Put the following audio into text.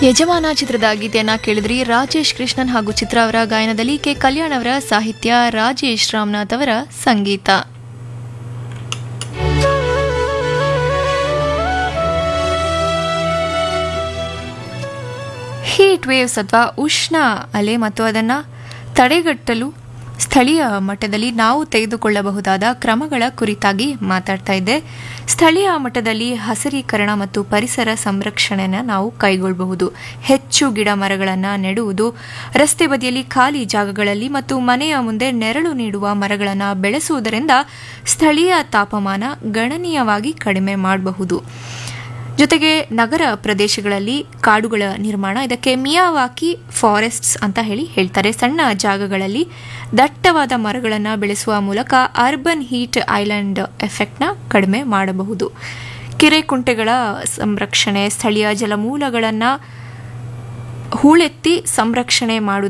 ಯಜಮಾನ ಚಿತ್ರದ ಗೀತೆಯನ್ನ ಕೇಳಿದ್ರಿ ರಾಜೇಶ್ ಕೃಷ್ಣನ್ ಹಾಗೂ ಚಿತ್ರ ಅವರ ಗಾಯನದಲ್ಲಿ ಕೆ ಕಲ್ಯಾಣ್ ಅವರ ಸಾಹಿತ್ಯ ರಾಜೇಶ್ ರಾಮನಾಥ್ ಅವರ ಸಂಗೀತ ಹೀಟ್ ವೇವ್ಸ್ ಅಥವಾ ಉಷ್ಣ ಅಲೆ ಮತ್ತು ಅದನ್ನು ತಡೆಗಟ್ಟಲು ಸ್ಥಳೀಯ ಮಟ್ಟದಲ್ಲಿ ನಾವು ತೆಗೆದುಕೊಳ್ಳಬಹುದಾದ ಕ್ರಮಗಳ ಕುರಿತಾಗಿ ಮಾತಾಡ್ತಾ ಇದ್ದೆ ಸ್ಥಳೀಯ ಮಟ್ಟದಲ್ಲಿ ಹಸಿರೀಕರಣ ಮತ್ತು ಪರಿಸರ ಸಂರಕ್ಷಣೆನ ನಾವು ಕೈಗೊಳ್ಳಬಹುದು ಹೆಚ್ಚು ಗಿಡ ಮರಗಳನ್ನು ನೆಡುವುದು ರಸ್ತೆ ಬದಿಯಲ್ಲಿ ಖಾಲಿ ಜಾಗಗಳಲ್ಲಿ ಮತ್ತು ಮನೆಯ ಮುಂದೆ ನೆರಳು ನೀಡುವ ಮರಗಳನ್ನು ಬೆಳೆಸುವುದರಿಂದ ಸ್ಥಳೀಯ ತಾಪಮಾನ ಗಣನೀಯವಾಗಿ ಕಡಿಮೆ ಮಾಡಬಹುದು ಜೊತೆಗೆ ನಗರ ಪ್ರದೇಶಗಳಲ್ಲಿ ಕಾಡುಗಳ ನಿರ್ಮಾಣ ಇದಕ್ಕೆ ಮಿಯಾವಾಕಿ ಫಾರೆಸ್ಟ್ಸ್ ಅಂತ ಹೇಳಿ ಹೇಳ್ತಾರೆ ಸಣ್ಣ ಜಾಗಗಳಲ್ಲಿ ದಟ್ಟವಾದ ಮರಗಳನ್ನು ಬೆಳೆಸುವ ಮೂಲಕ ಅರ್ಬನ್ ಹೀಟ್ ಐಲ್ಯಾಂಡ್ ಎಫೆಕ್ಟ್ನ ಕಡಿಮೆ ಮಾಡಬಹುದು ಕೆರೆ ಕುಂಟೆಗಳ ಸಂರಕ್ಷಣೆ ಸ್ಥಳೀಯ ಜಲಮೂಲಗಳನ್ನು ಹೂಳೆತ್ತಿ ಸಂರಕ್ಷಣೆ ಮಾಡುವುದು